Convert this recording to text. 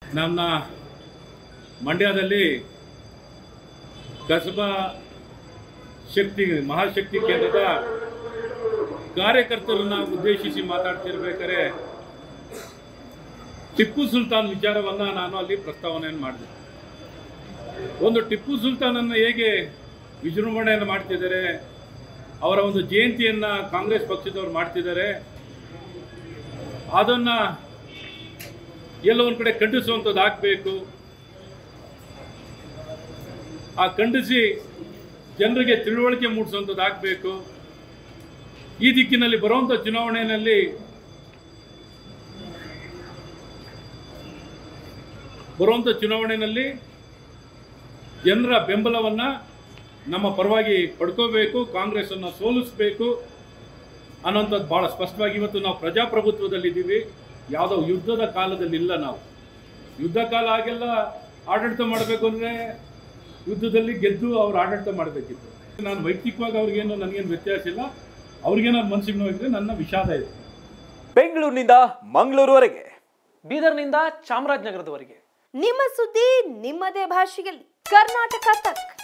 ನನ್ನ ಮಂಡ್ಯದಲ್ಲಿ ಕಸಬಾ ಶಕ್ತಿ ಮಹಾಶಕ್ತಿ ಕೇಂದ್ರದ ಕಾರ್ಯಕರ್ತರನ್ನ ಉದ್ದೇಶಿಸಿ ಮಾತಾಡ್ತಿರ್ಬೇಕಾದ್ರೆ ಟಿಪ್ಪು ಸುಲ್ತಾನ್ ವಿಚಾರವನ್ನು ನಾನು ಅಲ್ಲಿ ಪ್ರಸ್ತಾವನೆಯನ್ನು ಮಾಡಿದೆ ಒಂದು ಟಿಪ್ಪು ಸುಲ್ತಾನನ್ನು ಹೇಗೆ ವಿಜೃಂಭಣೆಯನ್ನು ಮಾಡ್ತಿದ್ದಾರೆ ಅವರ ಒಂದು ಜಯಂತಿಯನ್ನು ಕಾಂಗ್ರೆಸ್ ಪಕ್ಷದವ್ರು ಮಾಡ್ತಿದ್ದಾರೆ ಅದನ್ನು ಎಲ್ಲೋ ಒಂದು ಕಡೆ ಖಂಡಿಸುವಂಥದ್ದು ಆಗಬೇಕು ಆ ಖಂಡಿಸಿ ಜನರಿಗೆ ತಿಳುವಳಿಕೆ ಮೂಡಿಸುವಂಥದ್ದು ಆಗಬೇಕು ಈ ದಿಕ್ಕಿನಲ್ಲಿ ಬರುವಂಥ ಚುನಾವಣೆಯಲ್ಲಿ ಬರುವಂಥ ಚುನಾವಣೆಯಲ್ಲಿ ಜನರ ಬೆಂಬಲವನ್ನು ನಮ್ಮ ಪರವಾಗಿ ಪಡ್ಕೋಬೇಕು ಕಾಂಗ್ರೆಸ್ಸನ್ನು ಸೋಲಿಸಬೇಕು ಅನ್ನೋಂಥದ್ದು ಭಾಳ ಸ್ಪಷ್ಟವಾಗಿ ಇವತ್ತು ನಾವು ಪ್ರಜಾಪ್ರಭುತ್ವದಲ್ಲಿದ್ದೀವಿ ಯಾವುದೋ ಯುದ್ಧದ ಕಾಲದಲ್ಲಿ ಇಲ್ಲ ನಾವು ಯುದ್ಧ ಕಾಲ ಆಗೆಲ್ಲ ಆಡಳಿತ ಮಾಡಬೇಕು ಅಂದರೆ ಯುದ್ಧದಲ್ಲಿ ಗೆದ್ದು ಅವ್ರು ಆಡಳಿತ ಮಾಡಬೇಕಿತ್ತು ನಾನು ವೈಯಕ್ತಿಕವಾಗಿ ಅವ್ರಿಗೇನು ನನಗೇನು ವ್ಯತ್ಯಾಸ ಇಲ್ಲ ಅವ್ರಿಗೇನಾದ್ರು ಮನಸ್ಸಿಗೆ ನೋವಿದ್ರೆ ನನ್ನ ವಿಷಾದ ಇದೆ ಬೆಂಗಳೂರಿನಿಂದ ಮಂಗಳೂರುವರೆಗೆ ಬೀದರ್ನಿಂದ ಚಾಮರಾಜನಗರದವರೆಗೆ ನಿಮ್ಮ ಸುದ್ದಿ ನಿಮ್ಮದೇ ಭಾಷೆಯಲ್ಲಿ ಕರ್ನಾಟಕ ತಕ್